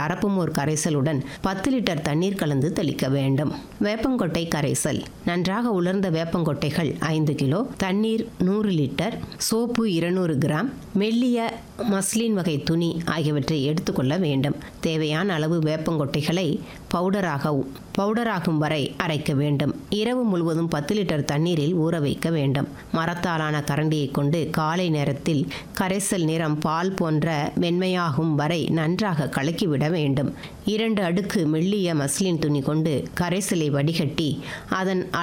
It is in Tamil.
அரப்புமோர் கரைசலுடன் பத்து லிட்டர் தண்ணீர் கலந்து தெளிக்க வேண்டும் வேப்பங்கொட்டை கரைசல் நன்றாக உலர்ந்த வேப்பங்கொட்டைகள் ஐந்து கிலோ தண்ணீர் நூறு லிட்டர் சோப்பு இருநூறு கிராம் மெல்லிய மஸ்லின் வகை துணி ஆகியவற்றை எடுத்துக்கொள்ள வேண்டும் தேவையான அளவு வேப்பங்கொட்டைகளை பவுடராக பவுடராகும் வரை அரைக்க வேண்டும் இரவு முழுவதும் பத்து லிட்டர் தண்ணீரில் ஊற வைக்க வேண்டும் மரத்தாலான கரண்டியை கொண்டு காலை நேரத்தில் கரைசல் நிறம் பால் போன்ற வெண்மையாகும் வரை நன்றாக கலக்கிவிட வேண்டும் இரண்டு அடுக்கு மெல்லிய மஸ்லின் துணி கொண்டு கரைசலை வடிகட்டி அதன்